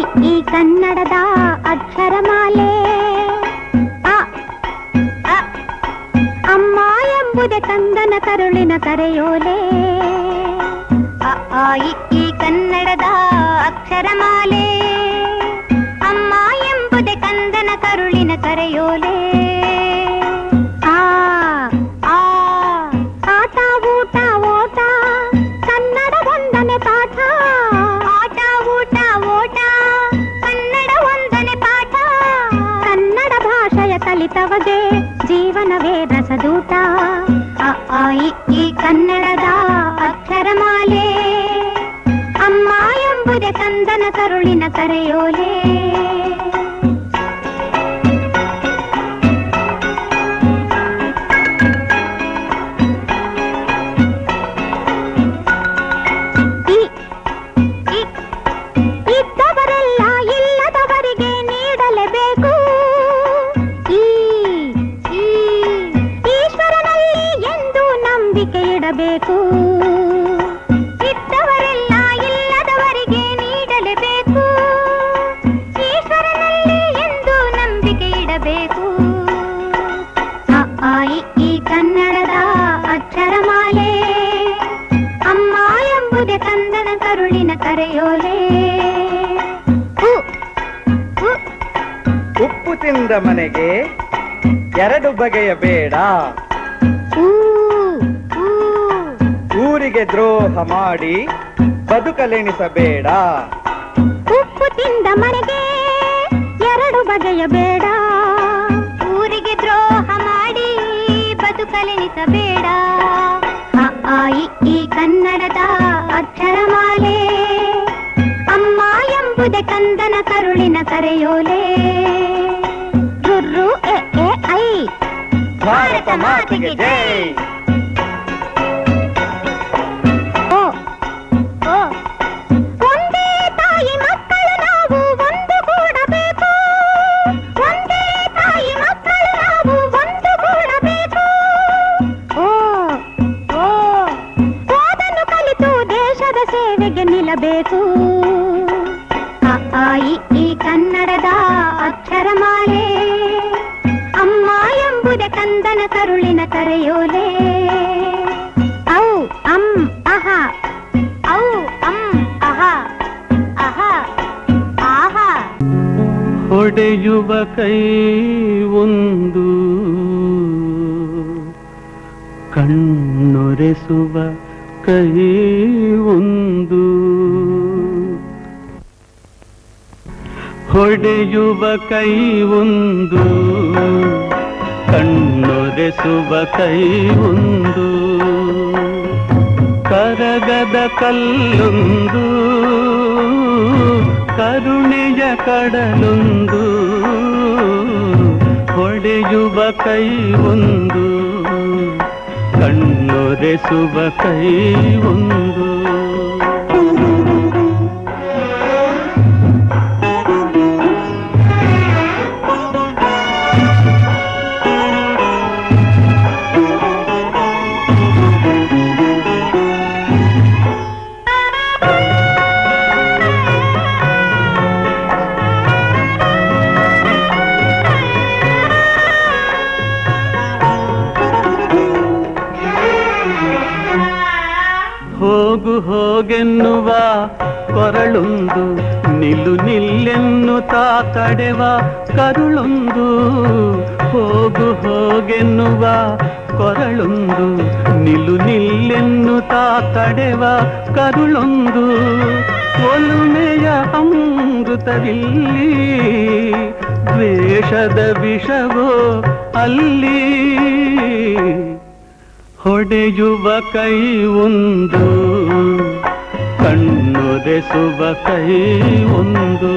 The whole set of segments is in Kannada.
ಈ ಕನ್ನಡದ ಅಕ್ಷರಮಾಲೆ ಅ, ಅ, ಅಮ್ಮ ಎಂಬುದೇ ಕಂದನ ಕರುಳಿನ ಕರೆಯೋಲೆ ಅ, ಆ, ಇ, ಈ ಕನ್ನಡದ ಅಕ್ಷರಮಾಲೆ ಅಮ್ಮ ಎಂಬುದೇ ಕಂದನ ಕರುಳಿನ ಕರೆಯೋಲೆ ಆ ಆ ಆಟ ಊಟ ಓಟ ಕನ್ನಡ ಒಂದನೆ ಪಾಠ ಆಟ ಊಟ ಓಟ ಕನ್ನಡ ಒಂದನೆ ಪಾಠ ಕನ್ನಡ ಭಾಷೆಯ ಕಲಿತವಗೆ ಜೀವನವೇ ರಸದೂಟ ಅ, ಆ, ಇ, ಈ ಕನ್ನಡದ ಅಕ್ಷರಮಾಲೆ ಅಮ್ಮ ಎಂಬುದೇ ಕಂದನ ಕರುಳಿನ ಕರೆಯೋಲೆ ಇ, ಇ, ಇದ್ದವರೆಲ್ಲ ಇಲ್ಲದವರಿಗೆ ನೀಡಲೇಬೇಕು ಈ ಈ ಈಶ್ವರನಲ್ಲಿ ಎಂದು ನಂಬಿಕೆ ಇಡಬೇಕು ಇದ್ದವರೆಲ್ಲ ಇಲ್ಲದವರಿಗೆ ನೀಡಲೇಬೇಕು ಈಶ್ವರನಲ್ಲಿ ಎಂದು ನಂಬಿಕೆ ಇಡಬೇಕು ಅ, ಆ, ಇ, ಈ ಕನ್ನಡದ ಅಕ್ಷರಮಾಲೆ ಅಮ್ಮ ಎಂಬುದೇ ಕಂದನ ಕರುಳಿನ ಕರೆಯೋಲೆ ಉ, ಉ, ಉಪ್ಪು ತಿಂದ ಮನೆಗೆ ಎರಡು ಬಗೆಯ ಬೇಡ ಊ, ಊ. ಊರಿಗೆ ದ್ರೋಹ ಮಾಡಿ ಬದುಕಲೆಣಿಸಬೇಡ ಉಪ್ಪು ತಿಂದ ಮನೆಗೆ ಎರಡು ಬಗೆಯ ಬೇಡ ಊರಿಗೆ ದ್ರೋಹ ಮಾಡಿ ಬದುಕಲೆನಿಸಬೇಡ ಅ, ಆ, ಇ, ಈ ಕನ್ನಡದ ಅಕ್ಷರಮಾಲೆ ಅಮ್ಮ ಎಂಬುದೇ ಕಂದನ ಕರುಳಿನ ಕರೆಯೋಲೆ ರುರ್ರು ಎ ಎ ಐ ಭಾರತ ಮಾತೆಗೆ ಜೈ ಓ ಓ ಒಂದೇ ತಾಯಿ ಮಕ್ಕಳು ನಾವು ಒಂದು ಕೂಡಬೇಕು ಒಂದೇ ತಾಯಿ ಮಕ್ಕಳು ನಾವು ಒಂದು ಕೂಡಬೇಕು ಓ ಓ ಓದನ್ನು ಕಲಿತು ದೇಶದ ಸೇವೆಗೆ ನಿಲ್ಲಬೇಕು ಅ, ಆ, ಇ, ಈ ಕನ್ನಡದ ಅಕ್ಷರಮಾಲೆ ಅಮ್ಮ ಎಂಬುದೇ ಕಂದನ ಕರುಳಿನ ಕರೆಯೋಲೆ ಔ ಅಂ ಅಹ ಔ ಅಂ ಅಹ ಅಹ ಆಹ ಹೊಡೆಯುವ ಕೈ ಒಂದು ಕಣ್ಣೊರೆಸುವ ಕೈ ಒಂದು ಹೊಡೆಯುವ ಕೈ ಒಂದು ಕಣ್ಣೊರೆಸುವ ಕೈ ಒಂದು ಕರಗದ ಕಲ್ಲೊಂದು ಕರುಣೆಯ ಕಡಲೊಂದು ಹೊಡೆಯುವ ಕೈ ಒಂದು ಕಣ್ಣೊರೆಸುವ ಕೈ ಒಂದು ಹೋಗು ಹೋಗೆನ್ನುವ ಕೊರಳೊಂದು ನಿಲ್ಲು ನಿಲ್ಲೆನ್ನುತ್ತಾ ತಡೆವ ಕರುಳೊಂದು ಹೋಗು ಹೋಗೆನ್ನುವ ಕೊರಳೊಂದು ನಿಲ್ಲು ನಿಲ್ಲೆನ್ನುತ್ತಾ ತಡೆವ ಕರುಳೊಂದು ಒಲುಮೆಯ ಅಮೃತವಿಲ್ಲಿ ದ್ವೇಷದ ವಿಷವೋ ಅಲ್ಲಿ ಹೊಡೆಯುವ ಕೈ ಒಂದು ಕಣ್ಣೊರೆಸುವ ಕೈ ಒಂದು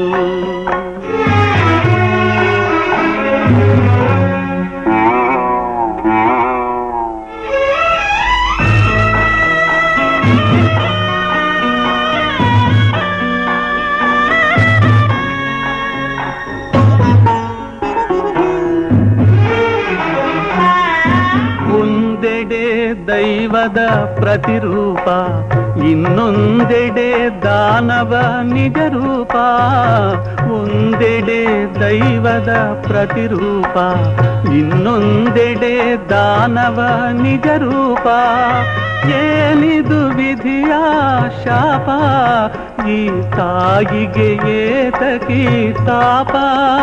ಒಂದೆಡೆ ದೈವದ ಪ್ರತಿರೂಪ ಇನ್ನೊಂದೆಡೆ ದಾನವ ನಿಜ ರೂಪ ಒಂದೆಡೆ ದೈವದ ಪ್ರತಿರೂಪ ಇನ್ನೊಂದೆಡೆ ದಾನವ ನಿಜ ರೂಪ ಏನಿದು ವಿಧಿಯ ಶಾಪ ಈ ತಾಯಿಗೆ ಏತಕಿ ತಾಪ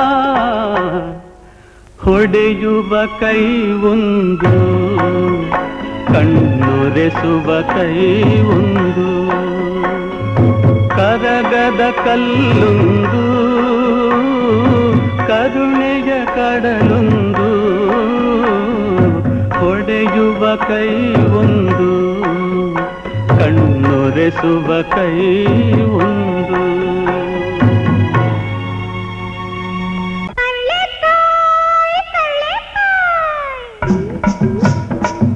ಹೊಡೆಯುವ ಕೈ ಒಂದು ಕಣ್ಣೊರೆಸುವ ಕೈ ಒಂದು ಕರಗದ ಕಲ್ಲೊಂದು ಕರುಣೆಯ ಕಡಲೊಂದು ಹೊಡೆಯುವ ಕೈ ಒಂದು ಕಣ್ಣೊರೆಸುವ ಕೈ ಒಂದು ಕಳ್ಳೆಕಾಯ್ ಕಳ್ಳೆಕಾಯ್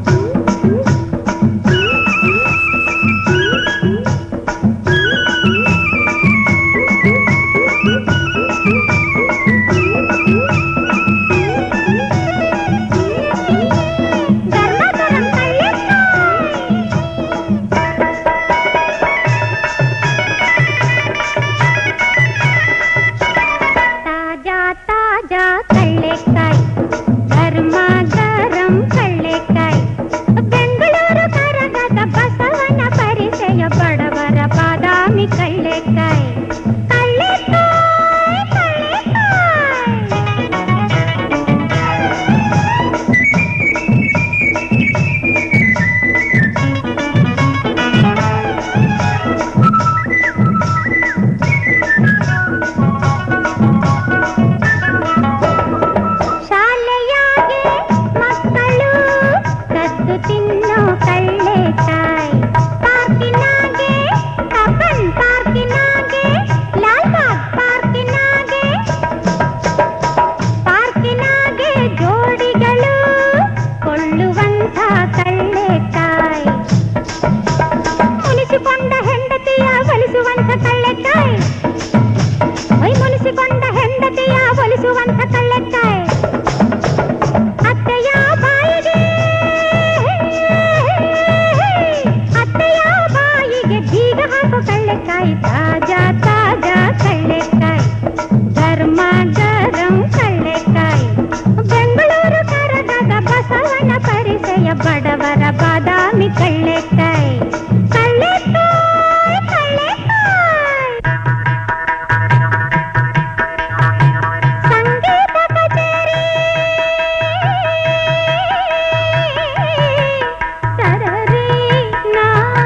ಗರ್ಮ ಗರಂ ಕಳ್ಳೆಕಾಯ್ ತಾಜಾ ತಾಜಾ ಕಳ್ಳೆಕಾಯಿ ಗರ್ಮ ಗರಂ ಕಳ್ಳೆಕಾಯಿ ಬೆಂಗಳೂರು ಕರಗದ ಬಸವನ ಪರಿಚಯ ಬಡವರ ಬಾದಾಮಿ ಕಳ್ಳೆಕಾಯಿ ಕಳ್ಳೆಕಾಯ್ ಕಳ್ಳೆಕಾಯ್ ಶಾಲೆಯಾಗೆ ಮಕ್ಕಳು ಕದ್ದು ತಿನ್ನೋ ಕಳ್ಳೆಕಾಯಿ ಪಾರ್ಕಿನಾಗೆ ಕಬ್ಬನ್ ಪಾರ್ಕಿನಾಗೆ ಲಾಲ್ಬಾಗ್ ಪಾರ್ಕಿನಾಗೆ ಪಾರ್ಕಿನಾಗೆ ಜೋಡಿಗಳು ಕೊಳ್ಳುವಂಥ ಕಳ್ಳೆಕಾಯಿ ಮುನಿಸಿಕೊಂಡ ಹೆಂಡತಿಯ ಒಲಿಸುವಂಥ ಕಳ್ಳೆಕಾಯಿ ಮೈ ಮುನಿಸಿಕೊಂಡ ಹೆಂಡತಿಯ ಒಲಿಸುವಂಥ ಕಳ್ಳೆಕಾಯಿ ಅತ್ತೆಯ ಬಾಯಿಗೆ ಅತ್ತೆಯ ಬಾಯಿಗೆ ಬೀಗ ಹಾಕೋ ಕಳ್ಳೆಕಾಯಿ ತಾಜಾ ತಾಜಾ ಕಳ್ಳೆಕಾಯಿ ಗರ್ಮ ಗರಂ ಕಳ್ಳೆಕಾಯಿ ಬೆಂಗಳೂರು ಕರಗದ ಬಸವನ ಪರಿಚಯ ಬಡವರ ಬಾದಾಮಿ ಕಳ್ಳೆಕಾಯಿ ಕಳ್ಳೆಕಾಯಿ ಕಳ್ಳೆಕಾಯಿ ಸಂಗೀತ ಕಚೇರಿ ಸರರಿ ನಾ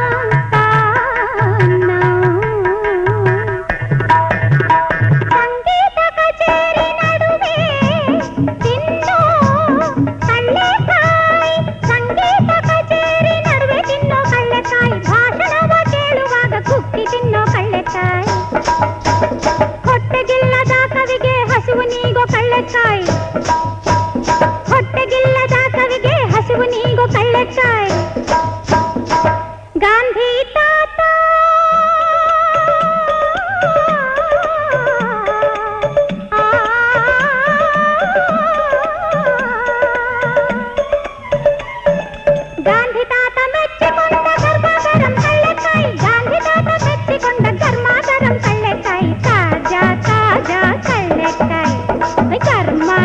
ಸಂಗೀತ ಕಚೇರಿ ನಡುವೆ ತಿನ್ನೋ ಕಳ್ಳೆಕಾಯಿ ಸಂಗೀತ ಕಚೇರಿ ನಡುವೆ ತಿನ್ನೋ ಕಳ್ಳೆಕಾಯಿ ಭಾಷಣವ ಕೇಳುವಾಗ ಕುಕ್ಕಿ ತಿನ್ನೋ ಕಳ್ಳೆಕಾಯಿ ಹೊಟ್ಟೆಗಿಲ್ಲದ ಕವಿಗೆ ಹಸುವು ನೀಗೋ ಕಳ್ಳೆಕಾಯಿ ಹೊಟ್ಟೆಗಿಲ್ಲದ ಕವಿಗೆ ಹಸುವು ನೀಗೋ ಕಳ್ಳೆಕಾಯಿ ಗಾಂಧಿ ತಾತ ಗಾಂಧಿ ತಾತ ಮೆಚ್ಚಿಕೊಂಡ ಗರ್ಭಾಗರಂ ಕಳ್ಳೆಕಾಯಿ ಗಾಂಧಿ ತಾತ ಮೆಚ್ಚಿಕೊಂಡ ಗರ್ಮಾಗರಂ ಕಳ್ಳೆಕಾಯಿ ತಾಜಾ ತಾಜಾ ಕಳ್ಳೆಕಾಯಿ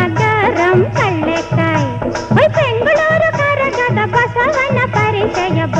ಗರ್ಮಾಗರಂ ಕಳ್ಳೆಕಾಯಿ ಬೆಂಗಳೂರು ಕರಗದ ಬಸವನ ಪರಿಚಯ